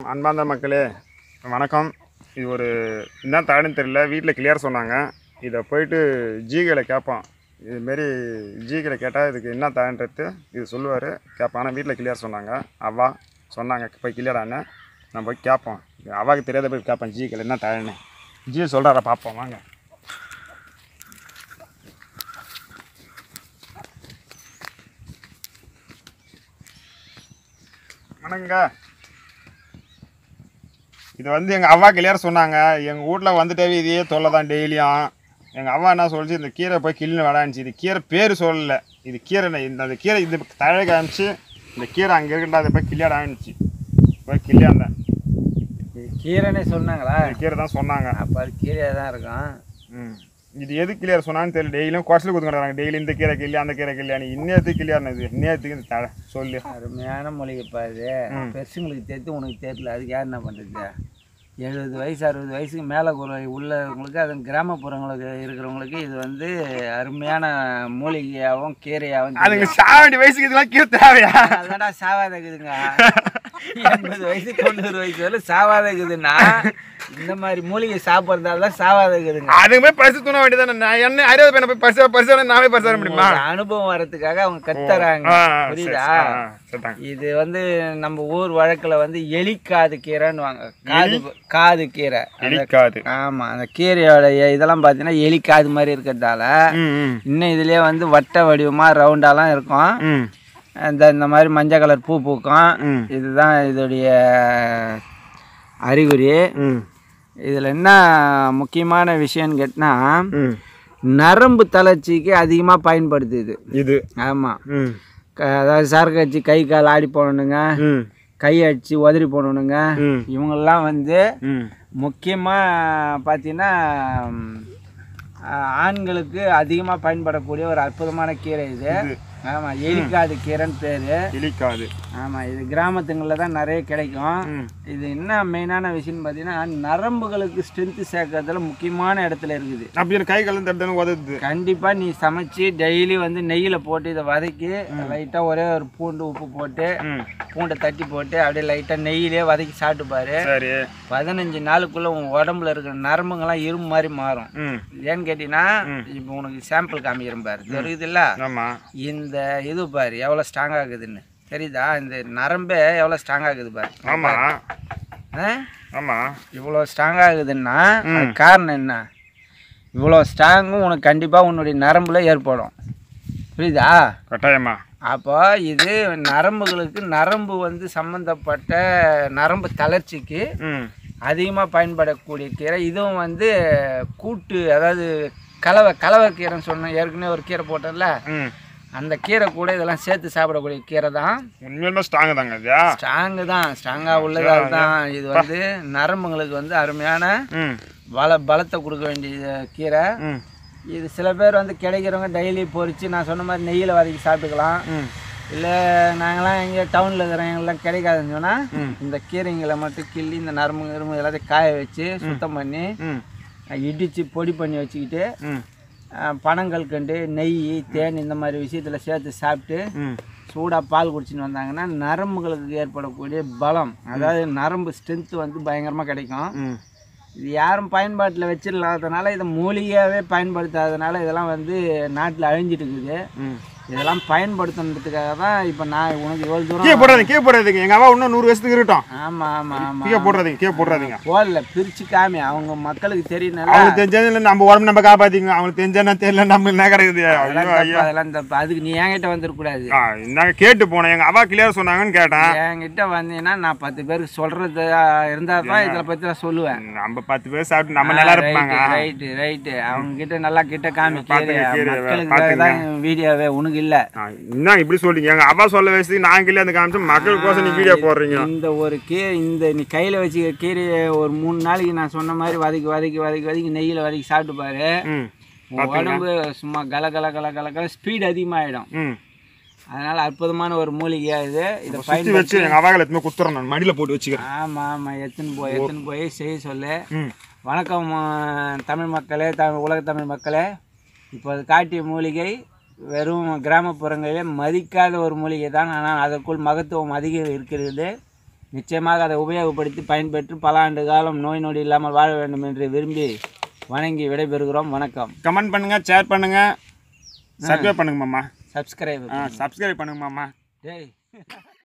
அன்பார்ந்த மக்களே வணக்கம் இது ஒரு என்ன தகவல்னு தெரியல வீட்டில் கிளியர் சொன்னாங்க இதை போயிட்டு ஜிகேல கேட்போம் இதுமாரி ஜிகேல கேட்டால் இதுக்கு என்ன தகவன்றது இது சொல்லுவார் கேட்போம் ஆனால் வீட்டில் கிளியர் சொன்னாங்க அவ்வா சொன்னாங்க போய் கிளியர் ஆன நம்ம போய் கேட்போம் அவாவுக்கு தெரியாத போய் கேட்போம் ஜிகேல என்ன தகவல்னு ஜி சொல்கிறார பார்ப்போம் வாங்க வணக்கங்க இது வந்து எங்கள் அவ்வா கிளியர் சொன்னாங்க எங்கள் வீட்டில் வந்துட்டே இதையே தொல்லை தான் டெய்லியும் எங்கள் அவ்வா என்ன சொல்லிச்சு இந்த கீரை போய் கிள்னு விளாண்டுச்சு இது கீரை பேர் சொல்லலை இது கீரை இல்லை. இந்த அந்த கீரை இது தழை காமிச்சு இந்த கீரை அங்கே இருக்கட்டா அதை போய் கிளியாட ஆரம்பிச்சு போய் கிளியாந்தேன் இது கீரைனே சொன்னாங்களா இந்த கீரை தான் சொன்னாங்க அப்போ அது கீரையாக தான் இருக்கும் ம் இது எது கிளியர் சொன்னான்னு தெரியல டெய்லியும் குறைச்சல் கொடுத்துக்கிறாங்க டெய்லி இந்த கீரை கிள்ளி அந்த கீரை கிள்ளியானு இன்னேத்துக்கு கிளியாருன்னு இது இன்னேத்துக்கு இந்த தழை சொல்லு அருமையான மூலிகைப்பா இது ம். பெருசுங்களுக்கு தெரித்து உனக்கு தெரியல அதுக்கு யார் என்ன பண்ணுறது எழுபது வயசு அறுபது வயசுக்கு மேலே உள்ளவங்களுக்கு அது கிராமப்புறங்களுக்கு இருக்கிறவங்களுக்கு இது வந்து அருமையான மூலிகையாகவும் கீரையாகவும் அதுங்க சாவண்டி வயசுக்கு இதெல்லாம் கீரை தேவையா அதடா சாவாத இருக்குதுங்க எண்பது வயசு தொண்ணூறு வயசு வரை சாவாத இருக்குதுன்னா இந்த மாதிரி மூலிகை சாப்பிட்றதால தான் சாவாத இருக்குதுங்க அதுவுமே பரிசு தூண வேண்டியதானே நான் என்ன அறியாத பையனை போய் பரிசு பரிசு நாமே பரிசு வர முடியுமா உங்களுக்கு அனுபவம் வர்றதுக்காக அவங்க கத்துறாங்க ஆ, சரி, புரியுதா சரி, ஆ, சரிதாங்க. இது வந்து நம்ம ஊர் வழக்குல வந்து எலிக்காது கீரைன்னுவாங்க காது காது கீரை அந்த- இடிக்காது ஆமா அந்த கீரையோட எ- இதெல்லாம் பார்த்தீங்கன்னா எலிக்காது மாதிரி இருக்கிறதால ம், ம், இன்னும் இதுலயே வந்து வட்ட வடிவமா ரவுண்டாலாம் இருக்கும் ம், இந்த இந்த மாதிரி மஞ்சள் கலர் பூ பூக்கும் ம், இதுதான் இதோடைய அறிகுறி ம், இதில் என்ன முக்கியமான விஷயம்னு கேட்டினா ம். நரம்பு தளர்ச்சிக்கு அதிகமாக பயன்படுது இது இது ஆமாம் ம், அதாவது சரக்கு அடிச்சு கை கால் ஆடி போடணுங்க ம், கை அடிச்சு உதறி போடணுங்க ம், இவங்கெல்லாம் வந்து ம். முக்கியமாக பார்த்தீங்கன்னா ம், ஆ- ஆண்களுக்கு அதிகமாக பயன்படக்கூடிய ஒரு அற்புதமான கீரை இது ஆமாம் எலிக்காது கீரைன்னு பேர் இடிக்காது ஆமாம் இது கிராமத்துங்களில் தான் நிறைய கிடைக்கும் ம், இது என்ன மெயினான விஷயம்னு பார்த்தீங்கன்னா நரம்புகளுக்கு ஸ்ட்ரென்த்து சேர்க்கறதுல முக்கியமான இடத்துல இருக்குது அப்படி கை கலந்து தடுத்து உதவுது கண்டிப்பாக நீ சமைச்சு டெய்லி வந்து நெய்யில் போட்டு இதை வதக்கி லைட்டாக ஒரே ஒரு பூண்டு உப்பு போட்டு ம், பூண்டை தட்டி போட்டு அப்படியே லைட்டாக நெய்யிலே வதக்கி சாப்பிட்டு பாரு சரி பதினஞ்சு நாளுக்குள்ளே உன் உடம்புல இருக்கிற நரம்புங்கெல்லாம் இரும்பு மாதிரி மாறும் ம், ஏன்னு கேட்டிங்கன்னா இப்போ உனக்கு சாம்பிள் காமிக்கிறேன் பாரு தெரியுதுல்ல ஆமா இந்த இது பாரு எவ்வளோ ஸ்ட்ராங் ஆகுதுன்னு தெரியுதா இந்த நரம்பே எவ்வளோ ஸ்ட்ராங் ஆகுது பாரு ஆமா ஆ ஆமா இவ்வளோ ஸ்ட்ராங் ஆகுதுன்னா அதுக்கு காரணம் என்ன இவ்வளோ ஸ்ட்ராங்கும் உனக்கு கண்டிப்பாக உன்னுடைய நரம்புல ஏற்படும் புரியுதா கட்டாயமா அப்போ இது நரம்புகளுக்கு நரம்பு வந்து சம்மந்தப்பட்ட நரம்பு தளர்ச்சிக்கு ம், அதிகமாக பயன்படக்கூடிய கீரை இதுவும் வந்து கூட்டு அதாவது கலவை கலவை கீரைன்னு சொன்னேன் ஏற்கனவே ஒரு கீரை போட்டேன்ல ம். அந்த கீரை கூட இதெல்லாம் சேர்த்து சாப்பிடக்கூடிய கீரை தான் உண்மையிலுமே ஸ்ட்ராங் தாங்க இது ஸ்ட்ராங்கு தான் ஸ்ட்ராங்காக உள்ளதாக தான் இது வந்து நரம்புங்களுக்கு வந்து அருமையான ம், பல பலத்தை கொடுக்க வேண்டிய கீரை ம், இது சில பேர் வந்து கிடைக்கிறவங்க டெய்லி பொரித்து நான் சொன்ன மாதிரி நெய்யில் வதக்கி சாப்பிட்டுக்கலாம் ம், இல்லை நாங்களாம் எங்கே டவுனில் இருக்கிறவங்கெல்லாம் கிடைக்காதுன்னு சொன்னால் ம். இந்த கீரைங்களை மட்டும் கிள்ளி இந்த நரம்பு நரம்பு எல்லாத்தையும் காய வச்சு சுத்தம் பண்ணி ம், இடித்து பொடி பண்ணி வச்சுக்கிட்டு ம், அஹ், பனங்கல்கண்டு நெய் தேன் இந்த மாதிரி விஷயத்தில் சேர்த்து சாப்பிட்டு ம். சூடாக பால் குடிச்சின்னு வந்தாங்கன்னா நரம்புகளுக்கு ஏற்படக்கூடிய பலம் அதாவது நரம்பு ஸ்ட்ரென்த்து வந்து பயங்கரமாக கிடைக்கும் ம். இது யாரும் பயன்பாட்டில் வச்சிடலாதனால இதை மூலிகையாகவே பயன்படுத்தாதனால இதெல்லாம் வந்து நாட்டில் அழிஞ்சிட்டு இருக்குது ம். இதெல்லாம் பயன்படுத்தணுன்றதுக்காக தான் இப்போ நான் உனக்கு எவ்வளோ கீழே தூரம் போடுறாதீங்க கீழே போடுறாதீங்க எங்க அம்மா இன்னும் நூறு வருஷத்துக்கு இருக்கட்டும் ஆமாம் ஆமாம் ஆமாம் கீழே போடுறாதீங்க கீழே போடுறாதீங்க போடல பிரித்து காமி அவங்க மக்களுக்கு தெரியணும்ல அவங்களுக்கு தெரிஞ்சது நம்ம உடம்பு நம்ம காப்பாத்திங்க அவங்களுக்கு தெரிஞ்சா தெரியல நம்ம என்ன கிடைக்குது அதெல்லாம் ஐயோ தப்பு, ஐயோ அதெல்லாம் தப்பு அதுக்கு நீ என்கிட்ட வந்துடக்கூடாது ஆ இந்தாங்க கேட்டு போனேன் எங்க அவா கிளியர் சொன்னாங்கன்னு கேட்டேன் என்கிட்ட வந்தீங்கன்னா நான் பத்து பேருக்கு சொல்றது இருந்தால் தான் இதில் பற்றி நான் சொல்லுவேன் நம்ம பத்து பேர் சாப்பிட்டு நம்ம நல்லா இருப்பாங்க ரைட்டு ரைட்டு அவங்க கிட்ட நல்லா கிட்ட காமி பாத்துங்க, கீரையை. கீரையை, மக்களுக்கு பாத்துங்க. தான் வீடியோவே உனக்கு இல்லை ஆ, என்ன இப்படி சொல்றீங்க எங்க அவா சொல்ல வயசுக்கு நான் கிளியர் அந்த காமிச்சு மக்களுக்கோசம் நீ வீடியோ போடுறீங்க இந்த ஒரு கீரை இந்த நீ கையில் வச்சுக்க கீரையை ஒரு மூணு நாளைக்கு நான் சொன்ன மாதிரி வதக்கி வதக்கி வதக்கி வதக்கி நெய்யில் வதக்கி சாப்பிட்டு பாரு ம் உன் உடம்பு சும்மா கல கல கல கல கல ஸ்பீட் அதிகமாகிடும் ம் அதனால அற்புதமான ஒரு மூலிகையா இது இதை சுத்தி பயன்படுத்தி வச்சு எங்க அவாகளை எத்தனை குத்துறேன் நான் மடியில போட்டு வச்சுக்கிறேன் ஆமாம் ஆமாம் எத்தனை போய் எத்தனை போய் செய்ய சொல்லு ம் வணக்கம் அஹ், தமிழ் மக்களே தமிழ் உலக தமிழ் மக்களே இப்போது காட்டிய மூலிகை வெறும் கிராமப்புறங்களிலே மதிக்காத ஒரு மூலிகை தான் ஆனால் அதற்குள் மகத்துவம் அதிகம் இருக்கிறது நிச்சயமாக அதை உபயோகப்படுத்தி பயன்பெற்று பல ஆண்டு காலம் நோய் நொடி இல்லாமல் வாழ வேண்டும் என்று விரும்பி வணங்கி விடைபெறுகிறோம் வணக்கம் கமெண்ட் பண்ணுங்கள் ஷேர் பண்ணுங்கள் சப்ஸ்கிரைப் பண்ணுங்க மாமா சப்ஸ்கிரைப் ஆ சப்ஸ்கிரைப் பண்ணுங்க மாமா டேய்